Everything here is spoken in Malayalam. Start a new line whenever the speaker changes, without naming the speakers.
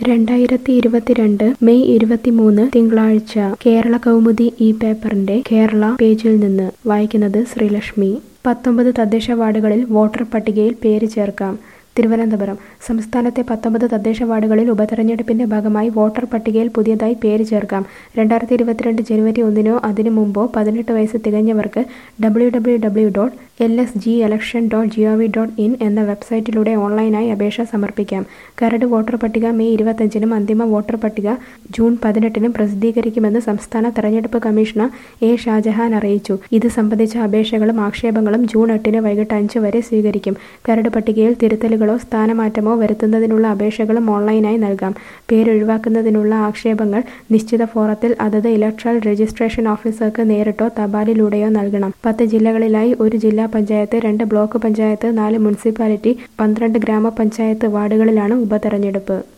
രണ്ടായിരത്തി ഇരുപത്തിരണ്ട് മെയ് ഇരുപത്തിമൂന്ന് തിങ്കളാഴ്ച കേരള കൗമുദി ഈ പേപ്പറിന്റെ കേരള പേജിൽ നിന്ന് വായിക്കുന്നത് ശ്രീലക്ഷ്മി പത്തൊമ്പത് തദ്ദേശ വാർഡുകളിൽ വോട്ടർ പട്ടികയിൽ പേര് ചേർക്കാം തിരുവനന്തപുരം സംസ്ഥാനത്തെ പത്തൊമ്പത് തദ്ദേശ വാർഡുകളിൽ ഉപതെരഞ്ഞെടുപ്പിന്റെ ഭാഗമായി വോട്ടർ പട്ടികയിൽ പുതിയതായി പേര് ചേർക്കാം രണ്ടായിരത്തി ഇരുപത്തിരണ്ട് ജനുവരി ഒന്നിനോ അതിനു മുമ്പോ പതിനെട്ട് വയസ്സ് തികഞ്ഞവർക്ക് W W W dot L S G election dot G O V dot in എന്ന വെബ്സൈറ്റിലൂടെ ഓൺലൈനായി അപേക്ഷ സമർപ്പിക്കാം കരട് വോട്ടർ പട്ടിക മെയ് ഇരുപത്തഞ്ചിനും അന്തിമ വോട്ടർ പട്ടിക ജൂൺ പതിനെട്ടിനും പ്രസിദ്ധീകരിക്കുമെന്ന് സംസ്ഥാന തെരഞ്ഞെടുപ്പ് കമ്മീഷണർ എ ഷാജഹാൻ അറിയിച്ചു ഇത് സംബന്ധിച്ച അപേക്ഷകളും ആക്ഷേപങ്ങളും ജൂൺ എട്ടിന് വൈകിട്ട് അഞ്ച് വരെ സ്വീകരിക്കും കരട് പട്ടികയിൽ തിരുത്തലുകളോ സ്ഥാനമാറ്റമോ വരുത്തുന്നതിനുള്ള അപേക്ഷകളും ഓൺലൈനായി നൽകാം പേരൊഴിവാക്കുന്നതിനുള്ള ആക്ഷേപങ്ങൾ നിശ്ചിത ഫോറത്തിൽ അതത് ഇലക്ട്രൽ രജിസ്ട്രേഷൻ ഓഫീസർക്ക് നേരിട്ടോ തപാലിലൂടെയോ നൽകണം പത്ത് ജില്ലകളിലായി ഒരു ജില്ലാ പഞ്ചായത്ത് രണ്ട് ബ്ലോക്ക് പഞ്ചായത്ത് നാല് മുനിസിപ്പാലിറ്റി പന്ത്രണ്ട് ഗ്രാമപഞ്ചായത്ത് വാർഡുകളിലാണ് ഉപതെരഞ്ഞെടുപ്പ്